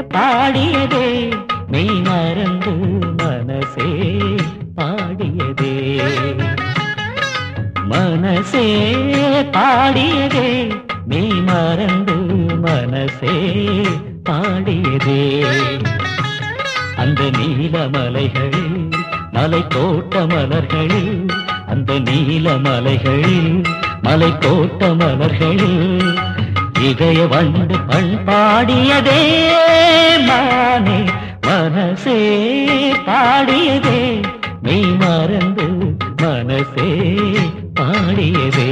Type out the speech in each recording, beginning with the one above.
பாடியதே மெய் மறந்து மனசே பாடியதே மனசே பாடியதே மெய் மறந்து மனசே பாடியதே அந்த நீலமலைகளில் மலை தோட்ட மலர்களில் அந்த நீலமலைகளில் மலை தோட்ட மலர்களில் இதய வண்டு பண் பாடியதே மானே மனசே பாடியதே மெய் மறந்து மனசே பாடியதே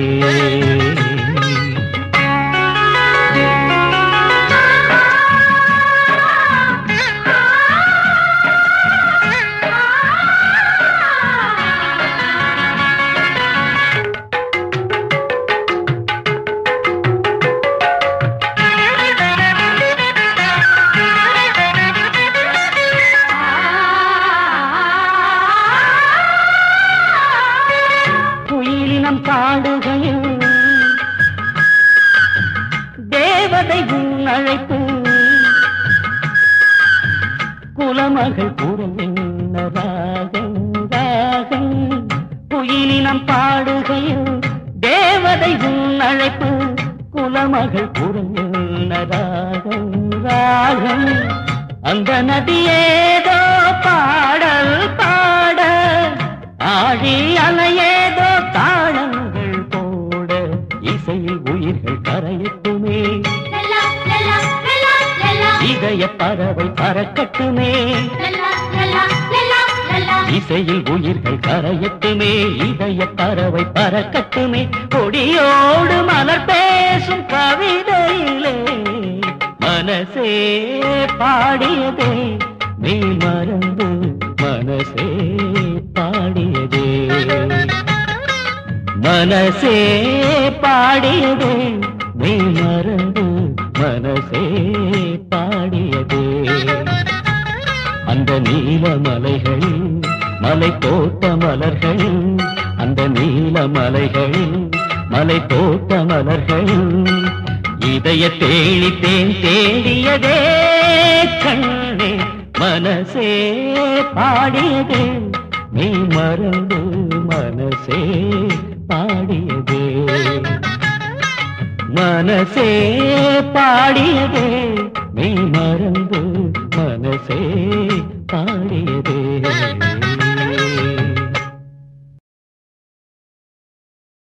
குயிலினம் பாடுகையில் தேவதை உன் அழைப்பு குலமகள் குரல் என்ன ராகம் ராகம் குயிலினம் பாடுகையில் தேவதை உன் அழைப்பு குலமகள் குரல் என்ன ராகம் ராகம் அந்த நதியேதோ பாடல் பாட ஆழி அலையேதோ தாளங்கள் போட இசையில் உயிர்கள் கரையட்டுமே லலா லலா லலா லலா இதய பறவை பறக்கட்டுமே லலா லலா லலா லலா இசையில் உயிர்கள் கரையட்டுமே இதய பறவை பறக்கட்டுமே கொடியோடு மலர் பேசும் கவிதையிலே மனசே பாடியதே நீ மறந்து மனசே பாடியதே மனசே பாடியதே நீ மறந்து மனசே பாடியதே அந்த நீல மலைகளில் மலை தோட்ட மலர்களில் அந்த நீல மலைகளில் மலை தோட்ட மலர்களில் இதய தேடி தேன் தேடியதே கண்ணே மனசே பாடியதே நீ மறந்து மனசே பாடியதே மனசே பாடியதே நீ மறந்து மனசே